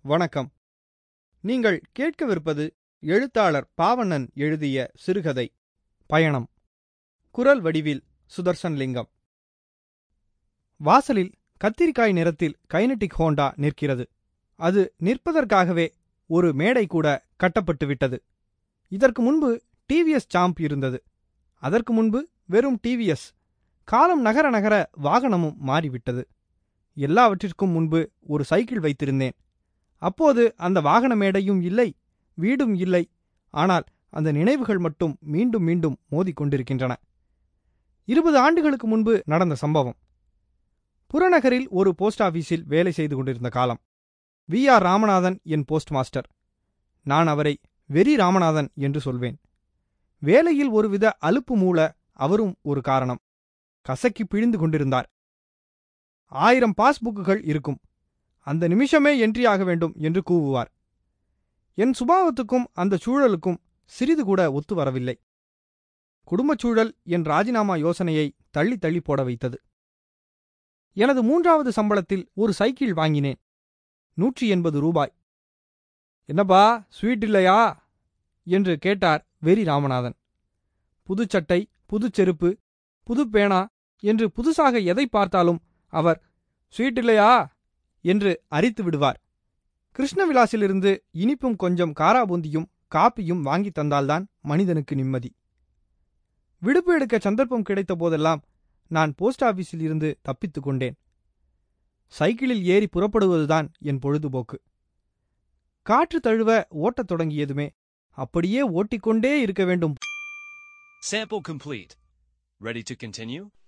வணக்கம் நீங்கள் கேட்கவிருப்பது எழுத்தாளர் பாவண்ணன் எழுதிய சிறுகதை பயணம் குரல் வடிவில் சுதர்சன் லிங்கம் வாசலில் கத்திரிக்காய் நிறத்தில் கைனடிக் ஹோண்டா நிற்கிறது அது நிற்பதற்காகவே ஒரு மேடை கூட கட்டப்பட்டு விட்டது இதற்கு முன்பு டிவிஎஸ் சாம்ப் இருந்தது அதற்கு முன்பு வெறும் டிவிஎஸ் காலம் நகர நகர வாகனமும் மாறிவிட்டது எல்லாவற்றிற்கும் முன்பு ஒரு சைக்கிள் வைத்திருந்தேன் அப்போது அந்த வாகன மேடையும் இல்லை வீடும் இல்லை ஆனால் அந்த நினைவுகள் மட்டும் மீண்டும் மீண்டும் மோதிக்கொண்டிருக்கின்றன இருபது ஆண்டுகளுக்கு முன்பு நடந்த சம்பவம் புறநகரில் ஒரு போஸ்ட் ஆபீஸில் வேலை செய்து கொண்டிருந்த காலம் வி ஆர் ராமநாதன் என் போஸ்ட் மாஸ்டர் நான் அவரை வெறி ராமநாதன் என்று சொல்வேன் வேலையில் ஒருவித அலுப்பு மூல அவரும் ஒரு காரணம் கசக்கி பிழிந்து கொண்டிருந்தார் ஆயிரம் பாஸ்புக்குகள் இருக்கும் அந்த நிமிஷமே என்ட்ரி ஆக வேண்டும் என்று கூவுவார் என் சுபாவத்துக்கும் அந்த சூழலுக்கும் சிறிது கூட ஒத்து வரவில்லை குடும்பச் சூழல் என் ராஜினாமா யோசனையை தள்ளி தள்ளி போட வைத்தது எனது மூன்றாவது சம்பளத்தில் ஒரு சைக்கிள் வாங்கினேன் நூற்றி எண்பது ரூபாய் என்னப்பா ஸ்வீட் இல்லையா என்று கேட்டார் வெறி ராமநாதன் புதுச்சட்டை புதுச் செருப்பு புது பேனா என்று புதுசாக எதை பார்த்தாலும் அவர் ஸ்வீட் இல்லையா என்று அரித்து விடுவார் கிருஷ்ணவிலாசிலிருந்து இனிப்பும் கொஞ்சம் காராபூந்தியும் காப்பியும் வாங்கி தந்தால்தான் மனிதனுக்கு நிம்மதி விடுப்பு எடுக்க சந்தர்ப்பம் கிடைத்த போதெல்லாம் நான் போஸ்ட் ஆபீஸில் இருந்து தப்பித்துக் கொண்டேன் சைக்கிளில் ஏறி புறப்படுவதுதான் என் பொழுதுபோக்கு காற்று தழுவ ஓட்டத் தொடங்கியதுமே அப்படியே ஓட்டிக்கொண்டே இருக்க வேண்டும் Sample complete. Ready to continue?